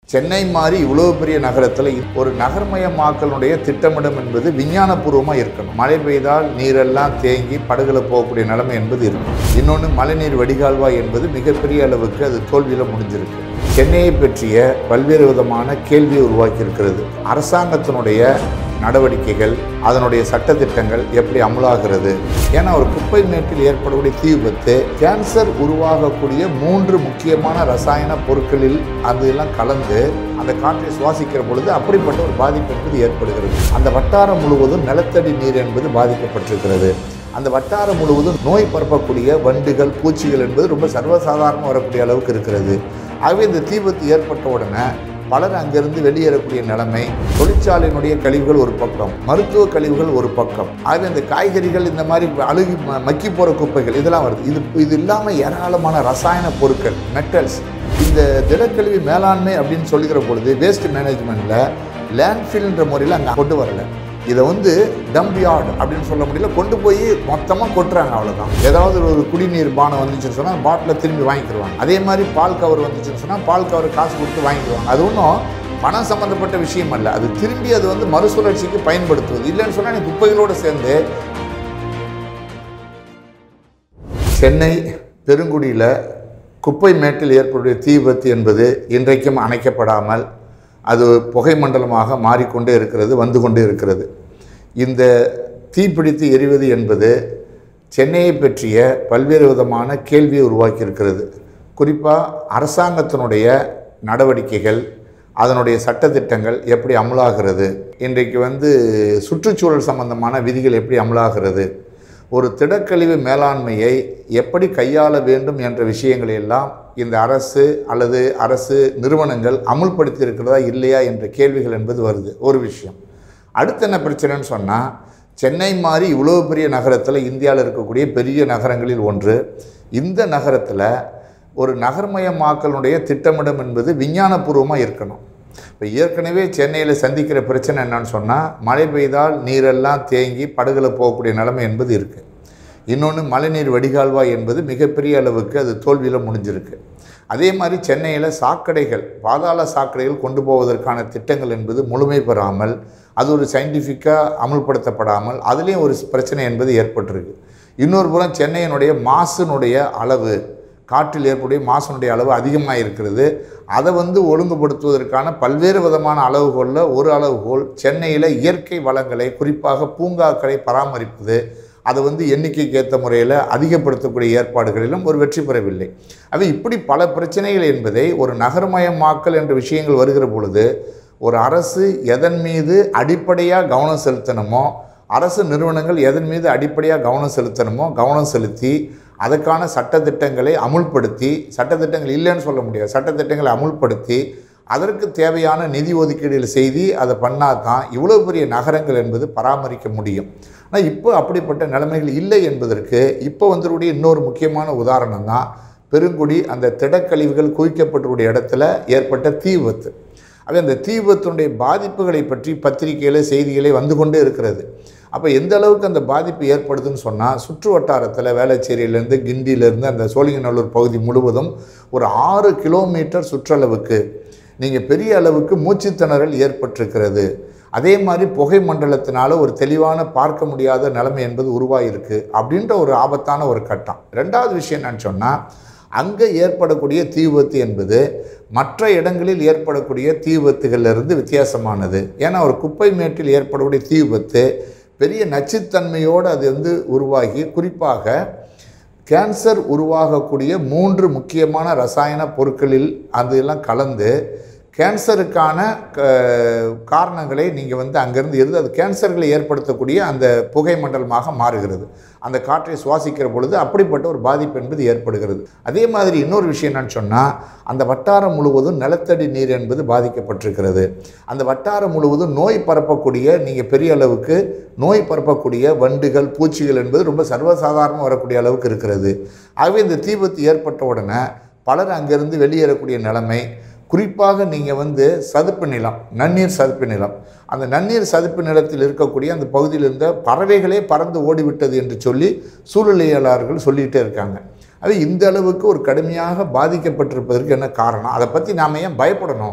சென்னை மாதிரி இவ்வளோ பெரிய நகரத்தில் ஒரு நகர்மயமாக்கலுடைய திட்டமிடம் என்பது விஞ்ஞானபூர்வமாக இருக்கணும் மழை பெய்தால் நீரெல்லாம் தேங்கி படகுல போகக்கூடிய நிலைமை என்பது இருக்கும் இன்னொன்று மழைநீர் வடிகால்வாய் என்பது மிகப்பெரிய அளவுக்கு அது தோல்வியில் முடிஞ்சிருக்கு சென்னையை பற்றிய பல்வேறு விதமான கேள்வியை உருவாக்கி இருக்கிறது அரசாங்கத்தினுடைய நடவடிக்கைகள் அதனுடைய சட்டத்திட்டங்கள் எப்படி அமலாகிறது ஏன்னா ஒரு குப்பை மேட்டில் ஏற்படக்கூடிய தீ விபத்து கேன்சர் உருவாகக்கூடிய மூன்று முக்கியமான ரசாயன பொருட்களில் அதெல்லாம் கலந்து அந்த காற்றை சுவாசிக்கிற பொழுது அப்படிப்பட்ட ஒரு பாதிப்பு என்பது ஏற்படுகிறது அந்த வட்டாரம் முழுவதும் நிலத்தடி நீர் என்பது பாதிக்கப்பட்டிருக்கிறது அந்த வட்டாரம் முழுவதும் நோய் பரப்பக்கூடிய வண்டுகள் பூச்சிகள் என்பது ரொம்ப சர்வசாதாரணமாக வரக்கூடிய அளவுக்கு இருக்கிறது ஆகவே இந்த தீ விபத்து ஏற்பட்ட உடனே பலர் அங்கிருந்து வெளியேறக்கூடிய நிலைமை தொழிற்சாலையினுடைய கழிவுகள் ஒரு பக்கம் மருத்துவ கழிவுகள் ஒரு பக்கம் ஆகவே இந்த காய்கறிகள் இந்த மாதிரி அழுகி ம- மக்கி போகிற குப்பைகள் இதெல்லாம் வருது இது இது இல்லாமல் ஏராளமான ரசாயன பொருட்கள் மெட்டல்ஸ் இந்த திடக்கழிவு மேலாண்மை அப்படின்னு சொல்லிக்கிற பொழுது வேஸ்ட் மேனேஜ்மெண்ட்டில் லேண்ட்ஃபில்ன்ற முறையில் அங்கே கொண்டு வரல இதை வந்து டம்ப் யார்டு அப்படின்னு சொல்ல முடியல கொண்டு போய் மொத்தமாக கொட்டுறாங்க அவ்வளோதான் ஏதாவது ஒரு குடிநீர் பானம் வந்துச்சுன்னு சொன்னால் பாட்டில் திரும்பி வாங்கிக்கிடுவாங்க அதே மாதிரி பால் கவர் வந்துச்சுன்னு சொன்னால் பால் கவர் காசு கொடுத்து வாங்கிக்குவாங்க அது ஒன்றும் பணம் சம்மந்தப்பட்ட விஷயம் அல்ல அது திரும்பி அது வந்து மறுசுழற்சிக்கு பயன்படுத்துவது இல்லைன்னு சொன்னால் நீ குப்பைகளோடு சேர்ந்து சென்னை பெருங்குடியில் குப்பை மேட்டில் ஏற்படக்கூடிய தீ விபத்து என்பது இன்றைக்கும் அணைக்கப்படாமல் அது புகை மண்டலமாக மாறிக்கொண்டே இருக்கிறது வந்து கொண்டே இருக்கிறது இந்த தீப்பிடித்து எரிவது என்பது சென்னையை பற்றிய பல்வேறு விதமான கேள்வியை உருவாக்கி இருக்கிறது குறிப்பாக அரசாங்கத்தினுடைய நடவடிக்கைகள் அதனுடைய சட்டத்திட்டங்கள் எப்படி அமலாகிறது இன்றைக்கு வந்து சுற்றுச்சூழல் சம்பந்தமான விதிகள் எப்படி அமலாகிறது ஒரு திடக்கழிவு மேலாண்மையை எப்படி கையாள வேண்டும் என்ற விஷயங்களை எல்லாம் இந்த அரசு அல்லது அரசு நிறுவனங்கள் அமுல்படுத்தி இருக்கிறதா இல்லையா என்ற கேள்விகள் என்பது வருது ஒரு விஷயம் அடுத்து என்ன பிரச்சனைன்னு சொன்னால் சென்னை மாதிரி இவ்வளோ பெரிய நகரத்தில் இந்தியாவில் இருக்கக்கூடிய பெரிய நகரங்களில் ஒன்று இந்த நகரத்தில் ஒரு நகர்மயமாக்கலுடைய திட்டமிடம் என்பது விஞ்ஞானபூர்வமாக இருக்கணும் இப்போ ஏற்கனவே சென்னையில் சந்திக்கிற பிரச்சனை என்னன்னு சொன்னால் மழை பெய்தால் நீரெல்லாம் தேங்கி படகுல போகக்கூடிய நிலைமை என்பது இருக்குது இன்னொன்று மழைநீர் வடிகால்வாய் என்பது மிகப்பெரிய அளவுக்கு அது தோல்வியில் முடிஞ்சிருக்கு அதே மாதிரி சென்னையில் சாக்கடைகள் பாதாள சாக்கடைகள் கொண்டு போவதற்கான திட்டங்கள் என்பது முழுமை பெறாமல் அது ஒரு சயின்டிஃபிக்காக அமுல்படுத்தப்படாமல் அதுலேயும் ஒரு பிரச்சனை என்பது ஏற்பட்டிருக்கு இன்னொரு புறம் சென்னையினுடைய மாசினுடைய அளவு காற்றில் ஏற்படக்கூடிய மாசனுடைய அளவு அதிகமாக இருக்கிறது அதை வந்து ஒழுங்குபடுத்துவதற்கான பல்வேறு விதமான அளவுகோலில் ஒரு அளவுகோல் சென்னையில் இயற்கை வளங்களை குறிப்பாக பூங்காக்களை பராமரிப்பது அதை வந்து எண்ணிக்கைக்கு ஏற்ற முறையில் அதிகப்படுத்தக்கூடிய ஏற்பாடுகளிலும் ஒரு வெற்றி பெறவில்லை அவை இப்படி பல பிரச்சனைகள் என்பதை ஒரு நகர்மயமாக்கல் என்ற விஷயங்கள் வருகிற பொழுது ஒரு அரசு எதன் மீது அடிப்படையாக கவனம் செலுத்தணுமோ அரசு நிறுவனங்கள் எதன் மீது அடிப்படையாக கவனம் செலுத்தணுமோ கவனம் செலுத்தி அதுக்கான சட்டத்திட்டங்களை அமுல்படுத்தி சட்டத்திட்டங்கள் இல்லைன்னு சொல்ல முடியாது சட்டத்திட்டங்களை அமுல்படுத்தி அதற்கு தேவையான நிதி ஒதுக்கீடுகள் செய்து அதை பண்ணால் தான் இவ்வளோ பெரிய நகரங்கள் என்பது பராமரிக்க முடியும் ஆனால் இப்போ அப்படிப்பட்ட நிலைமைகள் இல்லை என்பதற்கு இப்போ வந்துக்கூடிய இன்னொரு முக்கியமான உதாரணம் தான் பெருங்குடி அந்த திடக்கழிவுகள் குவிக்கப்பட்டுடைய இடத்துல ஏற்பட்ட தீ விபத்து அது அந்த தீ விபத்தினுடைய பாதிப்புகளை பற்றி பத்திரிகையில் செய்திகளே வந்து கொண்டே இருக்கிறது அப்போ எந்த அளவுக்கு அந்த பாதிப்பு ஏற்படுதுன்னு சொன்னால் சுற்று வட்டாரத்தில் வேளச்சேரியிலேருந்து கிண்டியிலேருந்து அந்த சோழிங்கநல்லூர் பகுதி முழுவதும் ஒரு ஆறு கிலோமீட்டர் சுற்றளவுக்கு நீங்கள் பெரிய அளவுக்கு மூச்சுத்திணறல் ஏற்பட்டிருக்கிறது அதே மாதிரி புகை மண்டலத்தினால ஒரு தெளிவான பார்க்க முடியாத நிலைமை என்பது உருவாகிருக்கு அப்படின்ற ஒரு ஆபத்தான ஒரு கட்டம் ரெண்டாவது விஷயம் என்னன்னு சொன்னால் அங்கே ஏற்படக்கூடிய தீ விபத்து என்பது மற்ற இடங்களில் ஏற்படக்கூடிய தீ விபத்துகளிலிருந்து வித்தியாசமானது ஏன்னா ஒரு குப்பை மேட்டில் ஏற்படக்கூடிய தீ விபத்து பெரிய நச்சுத்தன்மையோடு அது வந்து உருவாகி குறிப்பாக கேன்சர் உருவாகக்கூடிய மூன்று முக்கியமான ரசாயன பொருட்களில் அதெல்லாம் கலந்து கேன்சருக்கான க- காரணங்களை நீங்கள் வந்து அங்கேருந்து இருந்து அது கேன்சர்களை ஏற்படுத்தக்கூடிய அந்த புகை மண்டலமாக மாறுகிறது அந்த காற்றை சுவாசிக்கிற பொழுது அப்படிப்பட்ட ஒரு பாதிப்பு என்பது ஏற்படுகிறது அதே மாதிரி இன்னொரு விஷயம் என்னன்னு சொன்னால் அந்த வட்டாரம் முழுவதும் நிலத்தடி நீர் என்பது பாதிக்கப்பட்டிருக்கிறது அந்த வட்டாரம் முழுவதும் நோய் பரப்பக்கூடிய நீங்கள் பெரிய அளவுக்கு நோய் பரப்பக்கூடிய வண்டுகள் பூச்சிகள் என்பது ரொம்ப சர்வசாதாரணமாக வரக்கூடிய அளவுக்கு இருக்கிறது ஆகவே இந்த தீபத்து ஏற்பட்ட உடனே பலர் அங்கிருந்து வெளியேறக்கூடிய நிலைமை குறிப்பாக நீங்கள் வந்து சதுப்பு நிலம் நன்னீர் சதுப்பு நிலம் அந்த நன்னீர் சதுப்பு நிலத்தில் இருக்கக்கூடிய அந்த பகுதியில் இருந்த பறவைகளே பறந்து ஓடிவிட்டது என்று சொல்லி சூழ்நிலையாளர்கள் சொல்லிகிட்டே இருக்காங்க அது இந்த அளவுக்கு ஒரு கடுமையாக பாதிக்கப்பட்டிருப்பதற்கு என்ன காரணம் அதை பற்றி நாம் ஏன் பயப்படணும்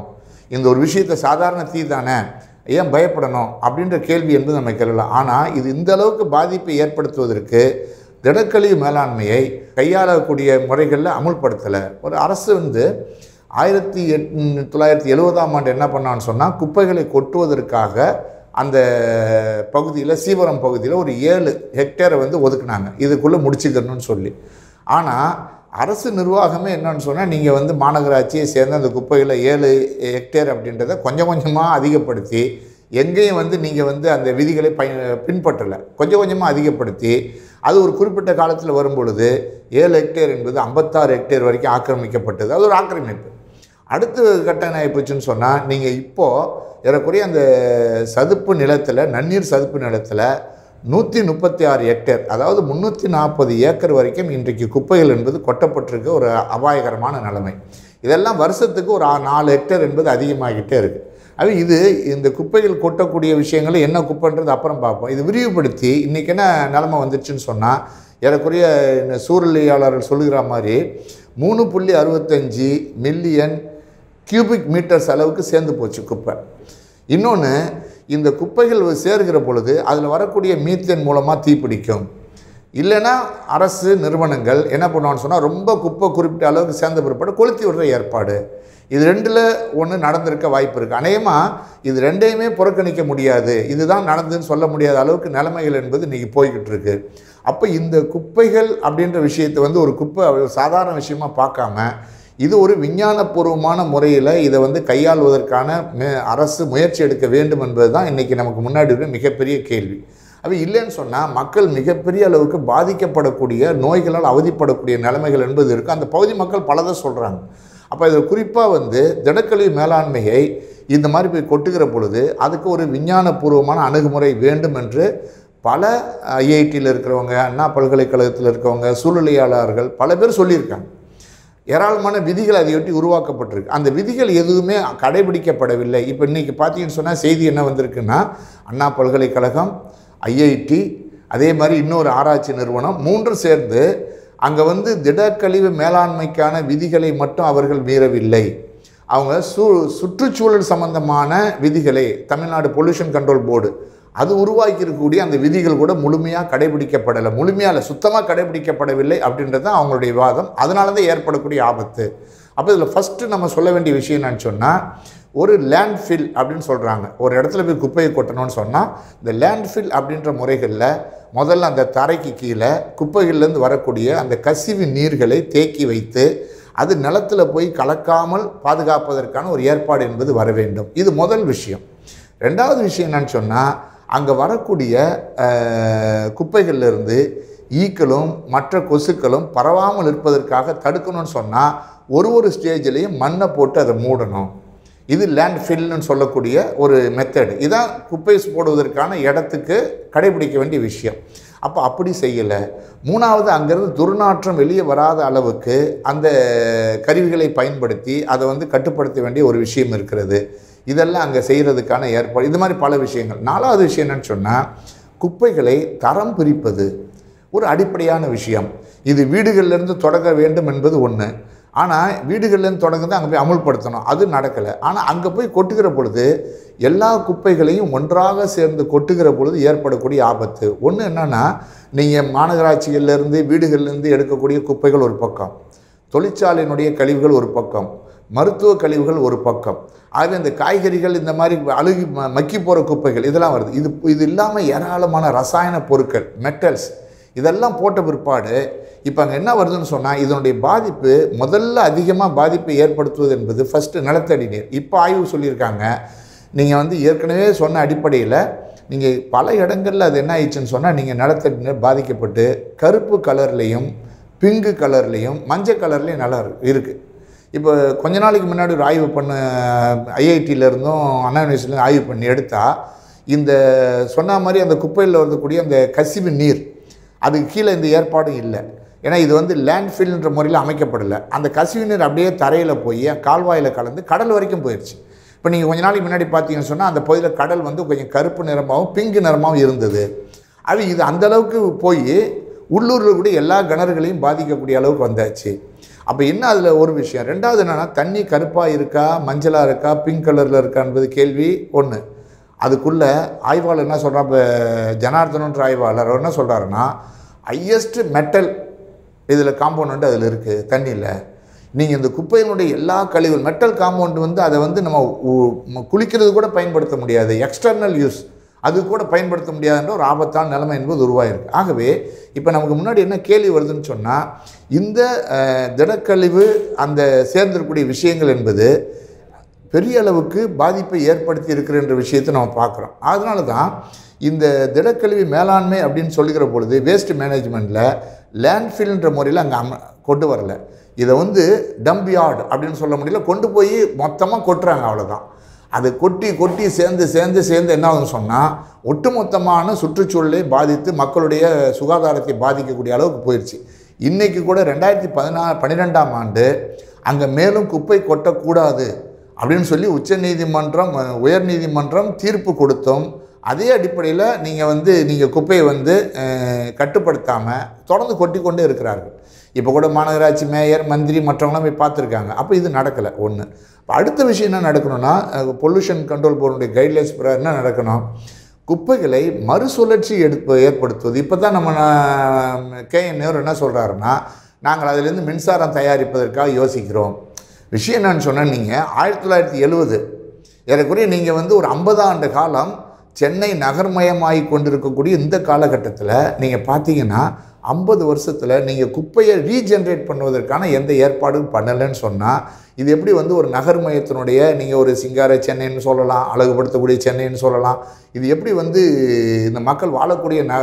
இந்த ஒரு விஷயத்தை சாதாரண தீ தானே ஏன் பயப்படணும் அப்படின்ற கேள்வி என்பது நம்ம கேட்கலாம் ஆனால் இது இந்த அளவுக்கு பாதிப்பை ஏற்படுத்துவதற்கு திடக்கழிவு மேலாண்மையை கையாளக்கூடிய முறைகளில் அமுல்படுத்தலை ஒரு அரசு வந்து ஆயிரத்தி எட் தொள்ளாயிரத்தி எழுபதாம் ஆண்டு என்ன பண்ணான்னு சொன்னால் குப்பைகளை கொட்டுவதற்காக அந்த பகுதியில் சீவரம் பகுதியில் ஒரு ஏழு ஹெக்டேரை வந்து ஒதுக்குனாங்க இதுக்குள்ளே முடிச்சுக்கணும்னு சொல்லி ஆனால் அரசு நிர்வாகமே என்னன்னு சொன்னால் நீங்கள் வந்து மாநகராட்சியை சேர்ந்த அந்த குப்பைகளை ஏழு ஹெக்டேர் அப்படின்றத கொஞ்சம் கொஞ்சமாக அதிகப்படுத்தி எங்கேயும் வந்து நீங்கள் வந்து அந்த விதிகளை பய பின்பற்றலை கொஞ்சம் கொஞ்சமாக அதிகப்படுத்தி அது ஒரு குறிப்பிட்ட காலத்தில் வரும் பொழுது ஏழு ஹெக்டேர் என்பது ஐம்பத்தாறு ஹெக்டேர் வரைக்கும் ஆக்கிரமிக்கப்பட்டது அது ஒரு ஆக்கிரமிப்பு அடுத்த கட்டம் என்ன ஆகிப்போச்சுன்னு சொன்னால் நீங்கள் இப்போது ஏறக்குறைய அந்த சதுப்பு நிலத்தில் நன்னீர் சதுப்பு நிலத்தில் நூற்றி முப்பத்தி ஆறு ஹெக்டேர் அதாவது முந்நூற்றி நாற்பது ஏக்கர் வரைக்கும் இன்றைக்கு குப்பைகள் என்பது கொட்டப்பட்டிருக்க ஒரு அபாயகரமான நிலைமை இதெல்லாம் வருஷத்துக்கு ஒரு ஆ- நாலு ஹெக்டேர் என்பது அதிகமாகிட்டே இருக்குது அது இது இந்த குப்பைகள் கொட்டக்கூடிய விஷயங்களை என்ன குப்பைன்றது அப்புறம் பார்ப்போம் இது விரிவுபடுத்தி இன்றைக்கி என்ன நிலமை வந்துருச்சுன்னு சொன்னால் ஏறக்குறைய இந்த சூழலியாளர்கள் சொல்லுகிற மாதிரி மூணு புள்ளி அறுபத்தஞ்சு மில்லியன் கியூபிக் மீட்டர்ஸ் அளவுக்கு சேர்ந்து போச்சு குப்பை இன்னொன்று இந்த குப்பைகள் சேர்கிற பொழுது அதில் வரக்கூடிய மீத்தேன் மூலமாக தீப்பிடிக்கும் இல்லைன்னா அரசு நிறுவனங்கள் என்ன பண்ணுவான்னு சொன்னால் ரொம்ப குப்பை குறிப்பிட்ட அளவுக்கு சேர்ந்த பிற்பாடு கொளுத்தி விடுற ஏற்பாடு இது ரெண்டில் ஒன்று நடந்திருக்க வாய்ப்பு இருக்குது அநேகமாக இது ரெண்டையுமே புறக்கணிக்க முடியாது இதுதான் நடந்துன்னு சொல்ல முடியாத அளவுக்கு நிலைமைகள் என்பது இன்றைக்கி போய்கிட்டு இருக்கு அப்போ இந்த குப்பைகள் அப்படின்ற விஷயத்தை வந்து ஒரு குப்பை ஒரு சாதாரண விஷயமா பார்க்காம இது ஒரு விஞ்ஞானபூர்வமான முறையில் இதை வந்து கையாள்வதற்கான மே அரசு முயற்சி எடுக்க வேண்டும் என்பது தான் இன்றைக்கி நமக்கு முன்னாடி இருக்க மிகப்பெரிய கேள்வி அது இல்லைன்னு சொன்னால் மக்கள் மிகப்பெரிய அளவுக்கு பாதிக்கப்படக்கூடிய நோய்களால் அவதிப்படக்கூடிய நிலைமைகள் என்பது இருக்குது அந்த பகுதி மக்கள் பலதை சொல்கிறாங்க அப்போ இதில் குறிப்பாக வந்து திடக்கழிவு மேலாண்மையை இந்த மாதிரி போய் கொட்டுகிற பொழுது அதுக்கு ஒரு விஞ்ஞானபூர்வமான அணுகுமுறை வேண்டும் என்று பல ஐஐடியில் இருக்கிறவங்க அண்ணா பல்கலைக்கழகத்தில் இருக்கவங்க சூழ்நிலையாளர்கள் பல பேர் சொல்லியிருக்காங்க ஏராளமான விதிகள் அதையொட்டி உருவாக்கப்பட்டிருக்கு அந்த விதிகள் எதுவுமே கடைபிடிக்கப்படவில்லை இப்போ இன்றைக்கி பார்த்தீங்கன்னு சொன்னால் செய்தி என்ன வந்திருக்குன்னா அண்ணா பல்கலைக்கழகம் ஐஐடி அதே மாதிரி இன்னொரு ஆராய்ச்சி நிறுவனம் மூன்றும் சேர்ந்து அங்கே வந்து திடக்கழிவு மேலாண்மைக்கான விதிகளை மட்டும் அவர்கள் மீறவில்லை அவங்க சு சுற்றுச்சூழல் சம்பந்தமான விதிகளை தமிழ்நாடு பொல்யூஷன் கண்ட்ரோல் போர்டு அது உருவாக்கி இருக்கக்கூடிய அந்த விதிகள் கூட முழுமையாக கடைபிடிக்கப்படலை முழுமையாக இல்லை சுத்தமாக கடைபிடிக்கப்படவில்லை அப்படின்றது தான் அவங்களுடைய வாதம் அதனால தான் ஏற்படக்கூடிய ஆபத்து அப்போ இதில் ஃபஸ்ட்டு நம்ம சொல்ல வேண்டிய விஷயம் என்னன்னு சொன்னால் ஒரு லேண்ட்ஃபில் அப்படின்னு சொல்கிறாங்க ஒரு இடத்துல போய் குப்பையை கொட்டணும்னு சொன்னால் இந்த லேண்ட்ஃபில் அப்படின்ற முறைகளில் முதல்ல அந்த தரைக்கு கீழே குப்பைகள்லேருந்து வரக்கூடிய அந்த கசிவு நீர்களை தேக்கி வைத்து அது நிலத்தில் போய் கலக்காமல் பாதுகாப்பதற்கான ஒரு ஏற்பாடு என்பது வர வேண்டும் இது முதல் விஷயம் ரெண்டாவது விஷயம் என்னன்னு சொன்னால் அங்கே வரக்கூடிய அஹ், குப்பைகள்ல இருந்து ஈக்களும் மற்ற கொசுக்களும் பரவாமல் இருப்பதற்காக தடுக்கணும்னு சொன்னால் ஒரு ஒரு ஸ்டேஜ்லேயும் மண்ணை போட்டு அதை மூடணும் இது லேண்ட் ஃபில்னு சொல்லக்கூடிய ஒரு மெத்தடு இதான் குப்பை போடுவதற்கான இடத்துக்கு கடைபிடிக்க வேண்டிய விஷயம் அப்போ அப்படி செய்யலை மூணாவது அங்கேருந்து துர்நாற்றம் வெளியே வராத அளவுக்கு அந்த கருவிகளை பயன்படுத்தி அதை வந்து கட்டுப்படுத்த வேண்டிய ஒரு விஷயம் இருக்கிறது இதெல்லாம் அங்கே செய்கிறதுக்கான ஏற்பாடு இது மாதிரி பல விஷயங்கள் நாலாவது விஷயம் என்னன்னு சொன்னால் குப்பைகளை தரம் பிரிப்பது ஒரு அடிப்படையான விஷயம் இது வீடுகள்லேருந்து தொடங்க வேண்டும் என்பது ஒன்று ஆனால் வீடுகள்லேருந்து தொடங்குறது அங்கே போய் அமுல்படுத்தணும் அது நடக்கலை ஆனால் அங்கே போய் கொட்டுகிற பொழுது எல்லா குப்பைகளையும் ஒன்றாக சேர்ந்து கொட்டுகிற பொழுது ஏற்படக்கூடிய ஆபத்து ஒன்று என்னென்னா நீங்கள் மாநகராட்சிகள்லேருந்து வீடுகள்லேருந்து எடுக்கக்கூடிய குப்பைகள் ஒரு பக்கம் தொழிற்சாலையினுடைய கழிவுகள் ஒரு பக்கம் மருத்துவ கழிவுகள் ஒரு பக்கம் ஆகவே இந்த காய்கறிகள் இந்த மாதிரி அழுகி ம- மக்கி போகிற குப்பைகள் இதெல்லாம் வருது இது இது இல்லாமல் ஏராளமான ரசாயன பொருட்கள் மெட்டல்ஸ் இதெல்லாம் போட்ட பிற்பாடு இப்போ அங்கே என்ன வருதுன்னு சொன்னால் இதனுடைய பாதிப்பு முதல்ல அதிகமாக பாதிப்பை ஏற்படுத்துவது என்பது ஃபஸ்ட்டு நிலத்தடி நீர் இப்போ ஆய்வு சொல்லியிருக்காங்க நீங்கள் வந்து ஏற்கனவே சொன்ன அடிப்படையில் நீங்கள் பல இடங்களில் அது என்ன ஆயிடுச்சுன்னு சொன்னால் நீங்கள் நிலத்தடி நீர் பாதிக்கப்பட்டு கருப்பு கலர்லேயும் பிங்கு கலர்லேயும் மஞ்சள் கலர்லேயும் நல்லா இருக்குது இப்போ கொஞ்ச நாளைக்கு முன்னாடி ஒரு ஆய்வு பண்ண ஐஐடியில இருந்தும் அண்ணா யூனிவர்சிட்டியிலும் ஆய்வு பண்ணி எடுத்தால் இந்த சொன்ன மாதிரி அந்த குப்பையில் வரக்கூடிய அந்த கசிவு நீர் அதுக்கு கீழே இந்த ஏற்பாடும் இல்லை ஏன்னா இது வந்து லேண்ட்ஃபில்ன்ற முறையில் அமைக்கப்படலை அந்த கசிவு நீர் அப்படியே தரையில் போய் கால்வாயில் கலந்து கடல் வரைக்கும் போயிடுச்சு இப்போ நீங்கள் கொஞ்ச நாளைக்கு முன்னாடி பார்த்தீங்கன்னு சொன்னால் அந்த பகுதியில் கடல் வந்து கொஞ்சம் கருப்பு நிறமாகவும் பிங்கு நிறமாகவும் இருந்தது அது இது அந்த அளவுக்கு போய் உள்ளூரில் கூட எல்லா கிணறுகளையும் பாதிக்கக்கூடிய அளவுக்கு வந்தாச்சு அப்போ என்ன அதில் ஒரு விஷயம் ரெண்டாவது என்னென்னா தண்ணி கருப்பாக இருக்கா மஞ்சளாக இருக்கா பிங்க் கலரில் இருக்கான்றது கேள்வி ஒன்று அதுக்குள்ளே ஆய்வாளர் என்ன சொல்கிறா இப்போ ஜனார்தனன்ற ஆய்வாளர் அவர் என்ன சொல்கிறாருன்னா ஹையஸ்ட் மெட்டல் இதில் காம்பவுண்ட் அதில் இருக்குது தண்ணியில் நீங்கள் இந்த குப்பையினுடைய எல்லா கழிவுகள் மெட்டல் காம்பவுண்ட் வந்து அதை வந்து நம்ம உ- ம- குளிக்கிறது கூட பயன்படுத்த முடியாது எக்ஸ்டர்னல் யூஸ் அது கூட பயன்படுத்த முடியாதுன்ற ஒரு ஆபத்தான நிலைமை என்பது உருவாயிருக்கு ஆகவே இப்போ நமக்கு முன்னாடி என்ன கேள்வி வருதுன்னு சொன்னால் இந்த அஹ், திடக்கழிவு அந்த சேர்ந்திருக்கக்கூடிய விஷயங்கள் என்பது பெரிய அளவுக்கு பாதிப்பை ஏற்படுத்தி இருக்கிறன்ற விஷயத்தை நம்ம பார்க்குறோம் அதனால தான் இந்த திடக்கழிவு மேலாண்மை அப்படின்னு சொல்லுகிற பொழுது வேஸ்ட் மேனேஜ்மெண்ட்டில் லேண்ட்ஃபில்ன்ற முறையில் அங்கே அம கொண்டு வரல இதை வந்து டம்ப் யார்டு அப்படின்னு சொல்ல முடியல கொண்டு போய் மொத்தமாக கொட்டுறாங்க அவ்வளோதான் அது கொட்டி கொட்டி சேர்ந்து சேர்ந்து சேர்ந்து என்ன ஆகுதுன்னு சொன்னால் ஒட்டுமொத்தமான சுற்றுச்சூழலை பாதித்து மக்களுடைய சுகாதாரத்தை பாதிக்கக்கூடிய அளவுக்கு போயிடுச்சு இன்றைக்கி கூட ரெண்டாயிரத்தி பதினா பன்னிரெண்டாம் ஆண்டு அங்கே மேலும் குப்பை கொட்டக்கூடாது அப்படின்னு சொல்லி உச்சநீதிமன்றம் அஹ், உயர்நீதிமன்றம் தீர்ப்பு கொடுத்தோம் அதே அடிப்படையில் நீங்கள் வந்து நீங்கள் குப்பையை வந்து கட்டுப்படுத்தாமல் தொடர்ந்து கொட்டி கொண்டே இருக்கிறார்கள் இப்போ கூட மாநகராட்சி மேயர் மந்திரி மற்றவங்களாம் போய் பார்த்துருக்காங்க அப்போ இது நடக்கலை ஒன்று இப்போ அடுத்த விஷயம் என்ன நடக்கணும்னா பொல்யூஷன் கண்ட்ரோல் போர்டுடைய கைட்லைன்ஸ் பிரகாரம் என்ன நடக்கணும் குப்பைகளை மறுசுழற்சி எடுப்பு ஏற்படுத்துவது இப்போ தான் நம்ம கே என் நேரு என்ன சொல்கிறாருன்னா நாங்கள் அதிலிருந்து மின்சாரம் தயாரிப்பதற்காக யோசிக்கிறோம் விஷயம் என்னன்னு சொன்னால் நீங்கள் ஆயிரத்தி தொள்ளாயிரத்தி எழுவது ஏறக்குறைய நீங்கள் வந்து ஒரு ஐம்பது ஆண்டு காலம் சென்னை நகர்மயமாகி கொண்டிருக்கக்கூடிய இந்த காலகட்டத்தில் நீங்கள் பார்த்தீங்கன்னா ஐம்பது வருஷத்தில் நீங்கள் குப்பையை ரீஜென்ரேட் பண்ணுவதற்கான எந்த ஏற்பாடும் பண்ணலைன்னு சொன்னால் இது எப்படி வந்து ஒரு நகர்மயத்தினுடைய நீங்கள் ஒரு சிங்கார சென்னைன்னு சொல்லலாம் அழகுபடுத்தக்கூடிய சென்னைன்னு சொல்லலாம் இது எப்படி வந்து இந்த மக்கள் வாழக்கூடிய ந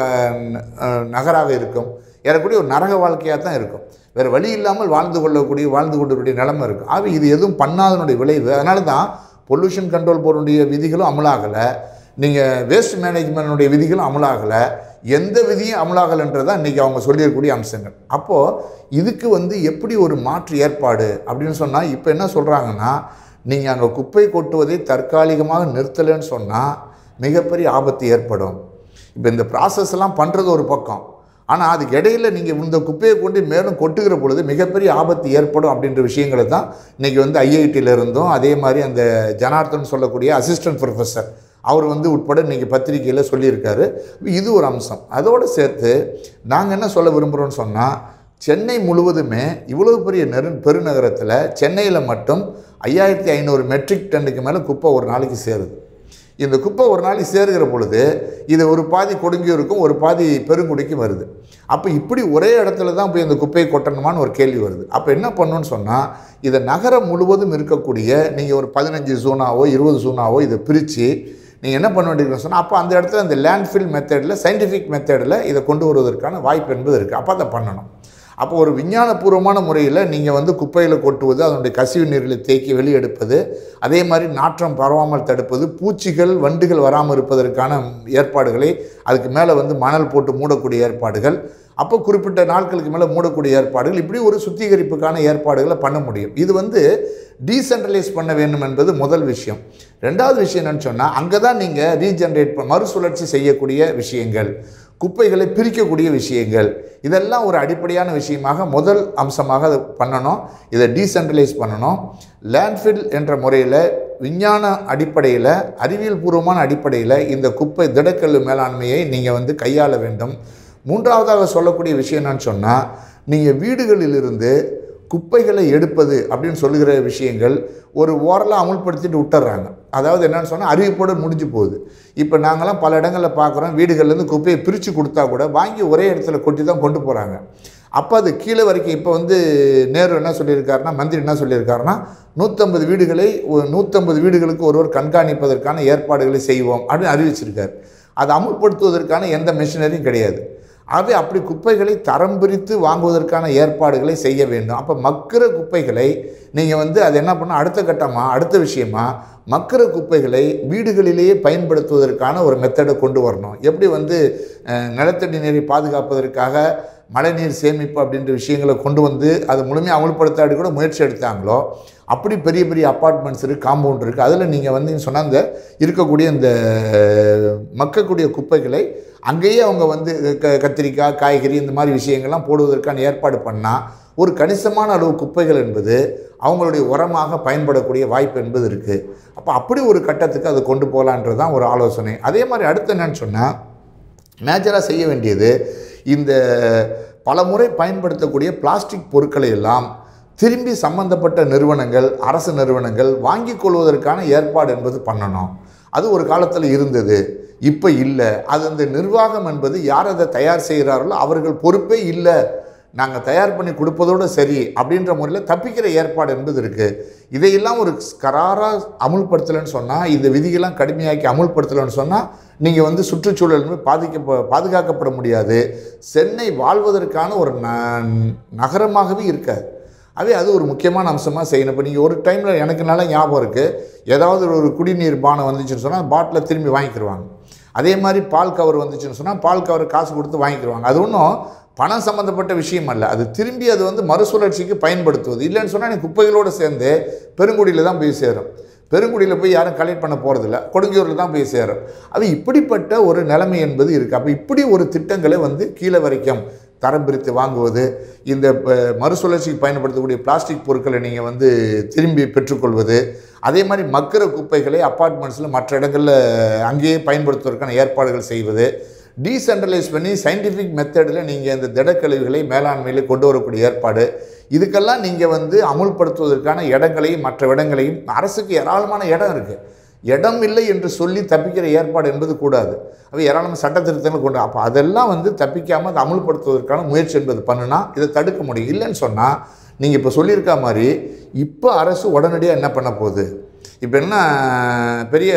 அஹ் நகராக இருக்கும் ஏறக்கூடிய ஒரு நரக வாழ்க்கையாக தான் இருக்கும் வேறு வழி இல்லாமல் வாழ்ந்து கொள்ளக்கூடிய வாழ்ந்து கொண்டிருக்கூடிய நிலைமை இருக்கும் ஆக இது எதுவும் பண்ணாதனுடைய விளைவு அதனால தான் பொல்யூஷன் கண்ட்ரோல் போர்டுடைய விதிகளும் அமலாகலை நீங்கள் வேஸ்ட் மேனேஜ்மெண்ட்டுடைய விதிகளும் அமலாகலை எந்த விதியும் அமலாகலைன்றதான் இன்றைக்கி அவங்க சொல்லியிருக்கக்கூடிய அம்சங்கள் அப்போது இதுக்கு வந்து எப்படி ஒரு மாற்று ஏற்பாடு அப்படின்னு சொன்னால் இப்போ என்ன சொல்கிறாங்கன்னா நீங்கள் அங்கே குப்பை கொட்டுவதை தற்காலிகமாக நிறுத்தலைன்னு சொன்னால் மிகப்பெரிய ஆபத்து ஏற்படும் இப்போ இந்த ப்ராசஸ் எல்லாம் பண்ணுறது ஒரு பக்கம் ஆனால் அதுக்கு இடையில நீங்கள் இந்த குப்பையை கொண்டு மேலும் கொட்டுகிற பொழுது மிகப்பெரிய ஆபத்து ஏற்படும் அப்படின்ற விஷயங்களை தான் இன்றைக்கி வந்து ஐஐடியில் இருந்தும் அதே மாதிரி அந்த ஜனார்தன் சொல்லக்கூடிய அசிஸ்டன்ட் ப்ரொஃபஸர் அவர் வந்து உட்பட இன்றைக்கி பத்திரிக்கையில் சொல்லியிருக்காரு இது ஒரு அம்சம் அதோடு சேர்த்து நாங்கள் என்ன சொல்ல விரும்புகிறோம்னு சொன்னால் சென்னை முழுவதுமே இவ்வளவு பெரிய நெரு பெருநகரத்தில் சென்னையில் மட்டும் ஐயாயிரத்தி ஐநூறு மெட்ரிக் டன்னுக்கு மேலே குப்பை ஒரு நாளைக்கு சேருது இந்த குப்பை ஒரு நாளைக்கு சேருகிற பொழுது இது ஒரு பாதி கொடுங்கியூருக்கும் ஒரு பாதி பெருங்குடிக்கும் வருது அப்போ இப்படி ஒரே இடத்துல தான் போய் இந்த குப்பையை கொட்டணுமான்னு ஒரு கேள்வி வருது அப்போ என்ன பண்ணணும்னு சொன்னால் இதை நகரம் முழுவதும் இருக்கக்கூடிய நீங்கள் ஒரு பதினஞ்சு ஜூனாவோ இருபது ஜூனாவோ இதை பிரித்து நீங்கள் என்ன பண்ண வேண்டியிருக்குன்னு சொன்னால் அப்போ அந்த இடத்துல அந்த லேண்ட்ஃபில் மெத்தடில் சயின்டிஃபிக் மெத்தடில் இதை கொண்டு வருவதற்கான வாய்ப்பு என்பது இருக்குது அப்போ அதை பண்ணணும் அப்போ ஒரு விஞ்ஞானபூர்வமான முறையில் நீங்கள் வந்து குப்பையில் கொட்டுவது அதனுடைய கசிவு நீர்களை தேக்கி வெளியெடுப்பது அதே மாதிரி நாற்றம் பரவாமல் தடுப்பது பூச்சிகள் வண்டுகள் வராமல் இருப்பதற்கான ஏற்பாடுகளை அதுக்கு மேலே வந்து மணல் போட்டு மூடக்கூடிய ஏற்பாடுகள் அப்போ குறிப்பிட்ட நாட்களுக்கு மேலே மூடக்கூடிய ஏற்பாடுகள் இப்படி ஒரு சுத்திகரிப்புக்கான ஏற்பாடுகளை பண்ண முடியும் இது வந்து டீசென்ட்ரலைஸ் பண்ண வேண்டும் என்பது முதல் விஷயம் ரெண்டாவது விஷயம் என்னன்னு சொன்னால் அங்கே தான் நீங்கள் ரீஜென்ரேட் மறுசுழற்சி செய்யக்கூடிய விஷயங்கள் குப்பைகளை பிரிக்கக்கூடிய விஷயங்கள் இதெல்லாம் ஒரு அடிப்படையான விஷயமாக முதல் அம்சமாக அதை பண்ணணும் இதை டீசென்ட்ரலைஸ் பண்ணணும் லேண்ட்ஃபில் என்ற முறையில் விஞ்ஞான அடிப்படையில் அறிவியல் பூர்வமான அடிப்படையில் இந்த குப்பை திடக்கல் மேலாண்மையை நீங்கள் வந்து கையாள வேண்டும் மூன்றாவதாக சொல்லக்கூடிய விஷயம் என்னன்னு சொன்னால் நீங்கள் வீடுகளிலிருந்து குப்பைகளை எடுப்பது அப்படின்னு சொல்லுகிற விஷயங்கள் ஒரு ஓரலாக அமுல்படுத்திட்டு விட்டுறாங்க அதாவது என்னன்னு சொன்னால் அறிவிப்போடு முடிஞ்சு போகுது இப்போ நாங்களாம் பல இடங்களில் பார்க்குறோம் வீடுகள்லேருந்து குப்பையை பிரித்து கொடுத்தா கூட வாங்கி ஒரே இடத்துல கொட்டி தான் கொண்டு போகிறாங்க அப்போ அது கீழே வரைக்கும் இப்போ வந்து நேரு என்ன சொல்லியிருக்காருன்னா மந்திரி என்ன சொல்லியிருக்காருன்னா நூற்றம்பது வீடுகளை ஒரு நூற்றம்பது வீடுகளுக்கு ஒருவர் கண்காணிப்பதற்கான ஏற்பாடுகளை செய்வோம் அப்படின்னு அறிவிச்சிருக்காரு அதை அமுல்படுத்துவதற்கான எந்த மிஷினரியும் கிடையாது ஆகவே அப்படி குப்பைகளை தரம் பிரித்து வாங்குவதற்கான ஏற்பாடுகளை செய்ய வேண்டும் அப்போ மக்கிற குப்பைகளை நீங்கள் வந்து அது என்ன பண்ணணும் அடுத்த கட்டமாக அடுத்த விஷயமா மக்கிற குப்பைகளை வீடுகளிலேயே பயன்படுத்துவதற்கான ஒரு மெத்தடை கொண்டு வரணும் எப்படி வந்து அஹ், நிலத்தடி நீரை பாதுகாப்பதற்காக மழைநீர் சேமிப்பு அப்படின்ற விஷயங்களை கொண்டு வந்து அதை முழுமையாக அமல்படுத்தாடி கூட முயற்சி எடுத்தாங்களோ அப்படி பெரிய பெரிய அப்பார்ட்மெண்ட்ஸ் இருக்குது காம்பவுண்ட் இருக்குது அதில் நீங்கள் வந்து சொன்ன அந்த இருக்கக்கூடிய இந்த மக்கக்கூடிய குப்பைகளை அங்கேயே அவங்க வந்து க கத்திரிக்காய் காய்கறி இந்த மாதிரி விஷயங்கள்லாம் போடுவதற்கான ஏற்பாடு பண்ணால் ஒரு கணிசமான அளவு குப்பைகள் என்பது அவங்களுடைய உரமாக பயன்படக்கூடிய வாய்ப்பு என்பது இருக்குது அப்போ அப்படி ஒரு கட்டத்துக்கு அதை கொண்டு போகலான்றது தான் ஒரு ஆலோசனை அதே மாதிரி அடுத்து என்னன்னு சொன்னால் மேஜராக செய்ய வேண்டியது இந்த பல முறை பயன்படுத்தக்கூடிய பிளாஸ்டிக் பொருட்களை எல்லாம் திரும்பி சம்பந்தப்பட்ட நிறுவனங்கள் அரசு நிறுவனங்கள் வாங்கிக் கொள்வதற்கான ஏற்பாடு என்பது பண்ணணும் அது ஒரு காலத்தில் இருந்தது இப்போ இல்லை அது அந்த நிர்வாகம் என்பது யார் அதை தயார் செய்கிறார்களோ அவர்கள் பொறுப்பே இல்லை நாங்கள் தயார் பண்ணி கொடுப்பதோடு சரி அப்படின்ற முறையில் தப்பிக்கிற ஏற்பாடு என்பது இருக்குது இதையெல்லாம் ஒரு கராராக அமுல்படுத்தலைன்னு சொன்னால் இந்த விதிகள்லாம் கடுமையாக்கி அமுல்படுத்தலைன்னு சொன்னால் நீங்கள் வந்து சுற்றுச்சூழல் வந்து பாதிக்க பாதுகாக்கப்பட முடியாது சென்னை வாழ்வதற்கான ஒரு ந நகரமாகவே இருக்காது அதே அது ஒரு முக்கியமான அம்சமாக செய்யணும் இப்போ நீங்கள் ஒரு டைமில் எனக்கு நல்லா ஞாபகம் இருக்குது ஏதாவது ஒரு குடிநீர் பானம் வந்துச்சுன்னு சொன்னால் பாட்டிலை திரும்பி வாங்கிக்கிடுவாங்க அதே மாதிரி பால் கவர் வந்துச்சுன்னு சொன்னால் பால் கவர் காசு கொடுத்து வாங்கிக்கிடுவாங்க அது ஒன்றும் பணம் சம்மந்தப்பட்ட விஷயம் அல்ல அது திரும்பி அது வந்து மறுசுழற்சிக்கு பயன்படுத்துவது இல்லைன்னு சொன்னால் நீ குப்பைகளோடு சேர்ந்து பெருங்குடியில் தான் போய் சேரும் பெருங்குடியில் போய் யாரும் கலெக்ட் பண்ண போகிறதில்ல கொடுங்கியூரில் தான் போய் சேரும் அது இப்படிப்பட்ட ஒரு நிலைமை என்பது இருக்குது அப்போ இப்படி ஒரு திட்டங்களை வந்து கீழே வரைக்கும் தரம் பிரித்து வாங்குவது இந்த ப- மறுசுழற்சிக்கு பயன்படுத்தக்கூடிய பிளாஸ்டிக் பொருட்களை நீங்கள் வந்து திரும்பி பெற்றுக்கொள்வது அதே மாதிரி மக்கிற குப்பைகளை அப்பார்ட்மெண்ட்ஸில் மற்ற இடங்களில் அங்கேயே பயன்படுத்துவதற்கான ஏற்பாடுகள் செய்வது டீசென்ட்ரலைஸ் பண்ணி சயின்டிஃபிக் மெத்தடில் நீங்கள் இந்த திடக்கழிவுகளை மேலாண்மையில் கொண்டு வரக்கூடிய ஏற்பாடு இதுக்கெல்லாம் நீங்கள் வந்து அமுல்படுத்துவதற்கான இடங்களையும் மற்ற இடங்களையும் அரசுக்கு ஏராளமான இடம் இருக்குது இடம் இல்லை என்று சொல்லி தப்பிக்கிற ஏற்பாடு என்பது கூடாது அவை ஏராளமான சட்ட திருத்தங்கள் கொண்டு அப்போ அதெல்லாம் வந்து தப்பிக்காமல் அதை அமுல்படுத்துவதற்கான முயற்சி என்பது பண்ணுனா இதை தடுக்க முடியும் இல்லைன்னு சொன்னால் நீங்கள் இப்போ சொல்லியிருக்க மாதிரி இப்போ அரசு உடனடியாக என்ன பண்ண போகுது இப்போ என்ன பெரிய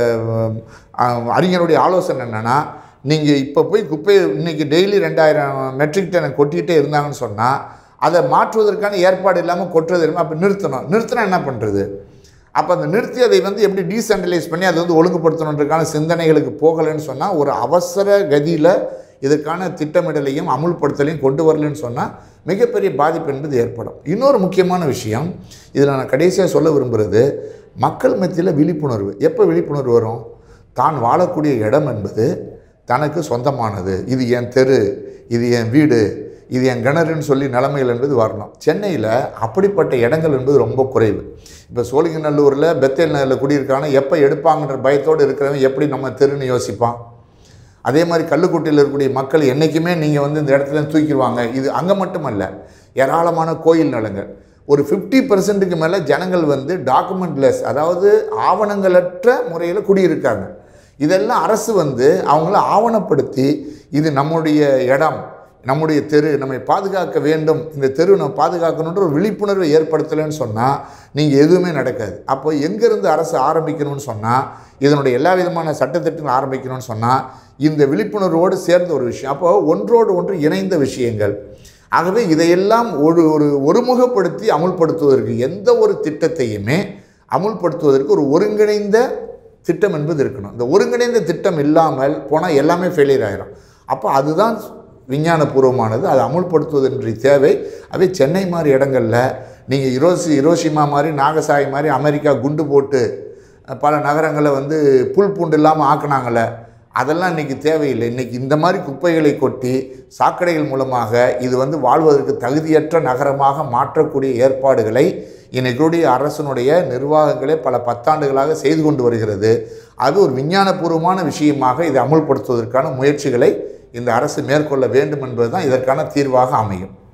அஹ், அறிஞருடைய ஆலோசனை என்னென்னா நீங்கள் இப்போ போய் குப்பையை இன்னைக்கு டெய்லி ரெண்டாயிரம் மெட்ரிக் டன் கொட்டிகிட்டே இருந்தாங்கன்னு சொன்னால் அதை மாற்றுவதற்கான ஏற்பாடு இல்லாமல் கொட்டுறது இல்லாமல் அப்போ நிறுத்தணும் நிறுத்தினா என்ன பண்ணுறது அப்போ அந்த நிறுத்தி அதை வந்து எப்படி டீசென்ட்ரலைஸ் பண்ணி அதை வந்து ஒழுங்குபடுத்தணுன்றதுக்கான சிந்தனைகளுக்கு போகலைன்னு சொன்னால் ஒரு அவசர கதியில் இதற்கான திட்டமிடலையும் அமுல்படுத்தலையும் கொண்டு வரலன்னு சொன்னால் மிகப்பெரிய பாதிப்பு என்பது ஏற்படும் இன்னொரு முக்கியமான விஷயம் இதில் நான் கடைசியாக சொல்ல விரும்புகிறது மக்கள் மத்தியில் விழிப்புணர்வு எப்போ விழிப்புணர்வு வரும் தான் வாழக்கூடிய இடம் என்பது தனக்கு சொந்தமானது இது என் தெரு இது என் வீடு இது என் கிணறுன்னு சொல்லி நிலைமைகள் என்பது வரணும் சென்னையில் அப்படிப்பட்ட இடங்கள் என்பது ரொம்ப குறைவு இப்போ சோழிங்கநல்லூரில் பெத்தேல் நகரில் குடியிருக்கான எப்போ எடுப்பாங்கன்ற பயத்தோடு இருக்கிறவன் எப்படி நம்ம தெருன்னு யோசிப்பான் அதே மாதிரி கள்ளுக்குட்டியில் இருக்கக்கூடிய மக்கள் என்றைக்குமே நீங்கள் வந்து இந்த இடத்துல இருந்து தூக்கிடுவாங்க இது அங்கே மட்டுமல்ல ஏராளமான கோயில் நலங்கள் ஒரு ஃபிஃப்டி பர்சன்ட்டுக்கு மேலே ஜனங்கள் வந்து டாக்குமெண்ட்லெஸ் அதாவது ஆவணங்களற்ற முறையில் குடியிருக்காங்க இதெல்லாம் அரசு வந்து அவங்கள ஆவணப்படுத்தி இது நம்முடைய இடம் நம்முடைய தெரு நம்மை பாதுகாக்க வேண்டும் இந்த தெரு நம்ம பாதுகாக்கணுன்ற ஒரு விழிப்புணர்வை ஏற்படுத்தலைன்னு சொன்னால் நீங்கள் எதுவுமே நடக்காது அப்போ எங்கேருந்து அரசு ஆரம்பிக்கணும்னு சொன்னால் இதனுடைய எல்லா விதமான சட்டத்திட்டங்கள் ஆரம்பிக்கணும்னு சொன்னால் இந்த விழிப்புணர்வோடு சேர்ந்த ஒரு விஷயம் அப்போ ஒன்றோடு ஒன்று இணைந்த விஷயங்கள் ஆகவே இதையெல்லாம் ஒரு ஒரு ஒருமுகப்படுத்தி அமுல்படுத்துவதற்கு எந்த ஒரு திட்டத்தையுமே அமுல்படுத்துவதற்கு ஒரு ஒருங்கிணைந்த திட்டம் என்பது இருக்கணும் இந்த ஒருங்கிணைந்த திட்டம் இல்லாமல் போனால் எல்லாமே ஃபெயிலியர் ஆயிரும் அப்போ அதுதான் விஞ்ஞானபூர்வமானது அதை அமுல்படுத்துவதென்ற தேவை அதே சென்னை மாதிரி இடங்களில் நீங்கள் இரோசி இரோஷிமா மாதிரி நாகசாய் மாதிரி அமெரிக்கா குண்டு போட்டு அஹ், பல நகரங்களை வந்து புல் பூண்டு இல்லாமல் ஆக்குனாங்கல்ல அதெல்லாம் இன்றைக்கி தேவையில்லை இன்றைக்கி இந்த மாதிரி குப்பைகளை கொட்டி சாக்கடைகள் மூலமாக இது வந்து வாழ்வதற்கு தகுதியற்ற நகரமாக மாற்றக்கூடிய ஏற்பாடுகளை இன்னைக்குடைய அரசனுடைய நிர்வாகங்களே பல பத்தாண்டுகளாக செய்து கொண்டு வருகிறது அது ஒரு விஞ்ஞானபூர்வமான விஷயமாக இதை அமுல்படுத்துவதற்கான முயற்சிகளை இந்த அரசு மேற்கொள்ள வேண்டும் என்பதுதான் இதற்கான தீர்வாக அமையும்